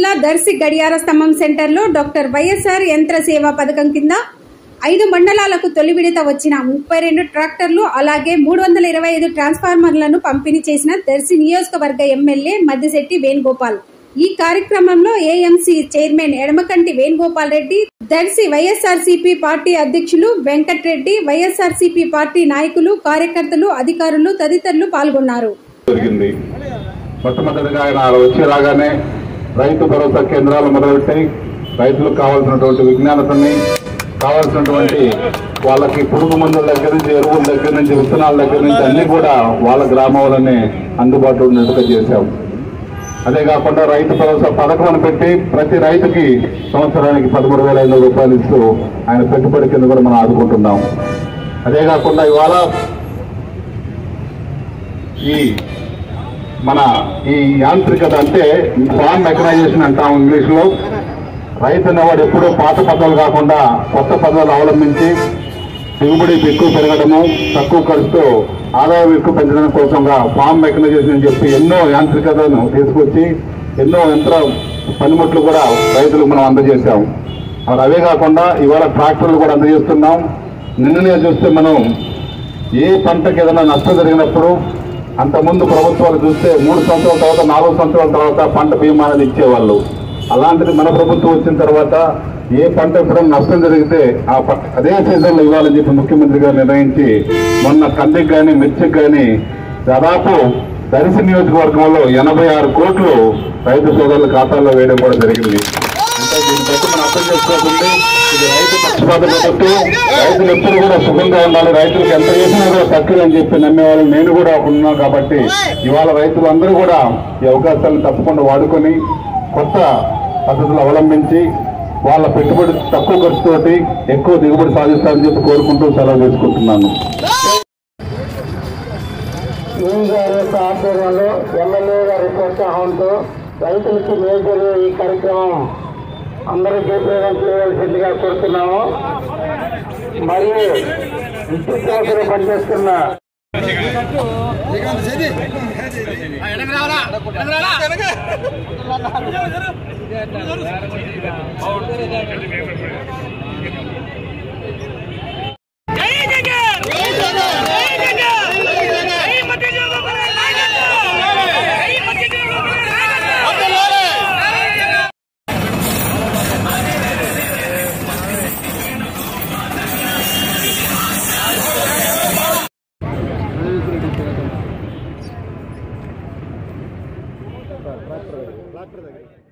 జిల్లా దర్శి గడియార స్తంభం సెంటర్లో డాక్టర్ వైఎస్ఆర్ యంత్ర సేవా పథకం కింద ఐదు మండలాలకు తొలి విడత వచ్చిన ముప్పై రెండు ట్రాక్టర్లు అలాగే మూడు వందల ఇరవై ఐదు ట్రాన్స్ఫార్మర్లను పంపిణీ చేసిన దర్శి నియోజకవర్గ ఎమ్మెల్యే మద్దిశెట్టి వేణుగోపాల్ ఈ కార్యక్రమంలో AMC chairman Edamakanti Venugopal Reddy Darsi YSRCP party అధ్యక్షులు వెంకట్రెడ్డి వైఎస్ఆర్సీపీ పార్టీ నాయకులు కార్యకర్తలు అధికారులు తదితరులు పాల్గొన్నారు జరిగింది మొట్టమొదటిగా ఆయన వచ్చి రాగానే రైతు భరోసా కేంద్రాలు మొదలెట్టాయి రైతులకు కావాల్సినటువంటి విజ్ఞానతని కావాల్సినటువంటి వాళ్ళకి పురుగు మందుల దగ్గర నుంచి ఎరువుల దగ్గర నుంచి విత్తనాల దగ్గర నుంచి అన్ని కూడా వాళ్ళ గ్రామాలనే అందుబాటులో ఉన్నట్టుగా చేశాం అదే కాకుండా రైతు భరోసా పథకం అని పెట్టి ప్రతి రైతుకి సంవత్సరానికి పదమూడు వేల ఐదు వందల రూపాయలు ఇస్తూ ఆయన పెట్టుబడి కింద కూడా మనం ఆదుకుంటున్నాం అదే కాకుండా ఇవాళ ఈ మన ఈ యాంత్రికత అంటే ఫార్మ్ మెకనైజేషన్ అంటాం ఇంగ్లీష్ లో రైతు అనేవాడు ఎప్పుడూ పాత పద్ధతులు కాకుండా కొత్త పద్ధతులు అవలంబించి దిగుబడి ఎక్కువ పెరగడము తక్కువ ఖర్చుతో ఆదాయం ఎక్కువ పెంచడం కోసంగా ఫార్మ్ మెకనైజేషన్ అని చెప్పి ఎన్నో యాంత్రికతను తీసుకొచ్చి ఎన్నో యంత్ర పనిముట్లు కూడా రైతులకు మనం అందజేశాం మరి అవే కాకుండా ఇవాళ ట్రాక్టర్లు కూడా అందజేస్తున్నాం నిన్ననే చూస్తే మనం ఏ పంటకి ఏదైనా నష్టం జరిగినప్పుడు అంతకుముందు ప్రభుత్వాలు చూస్తే మూడు సంవత్సరాల తర్వాత నాలుగు సంవత్సరాల తర్వాత పంట బీమా అనేది ఇచ్చేవాళ్ళు అలాంటిది మన ప్రభుత్వం వచ్చిన తర్వాత ఏ పంట ఎప్పుడైనా నష్టం జరిగితే ఆ ప- అదే సీజన్లో ఇవ్వాలని చెప్పి ముఖ్యమంత్రి గారు నిర్ణయించి మొన్న కందికి కానీ మిర్చికి కానీ దాదాపు దర్శి నియోజకవర్గంలో ఎనభై ఆరు కోట్లు రైతు సోదరుల ఖాతాల్లో వేయడం కూడా జరిగింది అంటే దీన్ని బట్టి మనం అర్థం చేసుకోవాల్సింది ఇది రైతు పక్షపాత ప్రభుత్వం రైతులు ఎప్పుడు కూడా సుఖంగా ఉండాలి రైతులకు ఎంత చేసినా కూడా తక్కువ అని చెప్పి నమ్మేవాళ్ళు నేను కూడా ఉన్నాను కాబట్టి ఇవాళ రైతులు అందరూ కూడా ఈ అవకాశాలను తప్పకుండా వాడుకొని కొత్త పద్ధతులు అవలంబించి వాళ్ళ పెట్టుబడి తక్కువ ఖర్చుతోటి ఎక్కువ దిగుబడి సాధిస్తారని చెప్పి కోరుకుంటూ సెలవు తీసుకుంటున్నాను ఈ గారి యొక్క ఆధ్వర్యంలో ఎమ్మెల్యే గారి ప్రోత్సాహంతో రైతులకి మేజర్ ఈ కార్యక్రమం అందరూ జయప్రదం చేయవలసిందిగా కోరుతున్నాము మరియు విద్యుత్ సంస్థలో పనిచేస్తున్న జై జగన్ జై జగన్ జై జగన్ జై మధ్య జగన్ జై మధ్య జగన్ ట్రాక్టర్ దగ్గర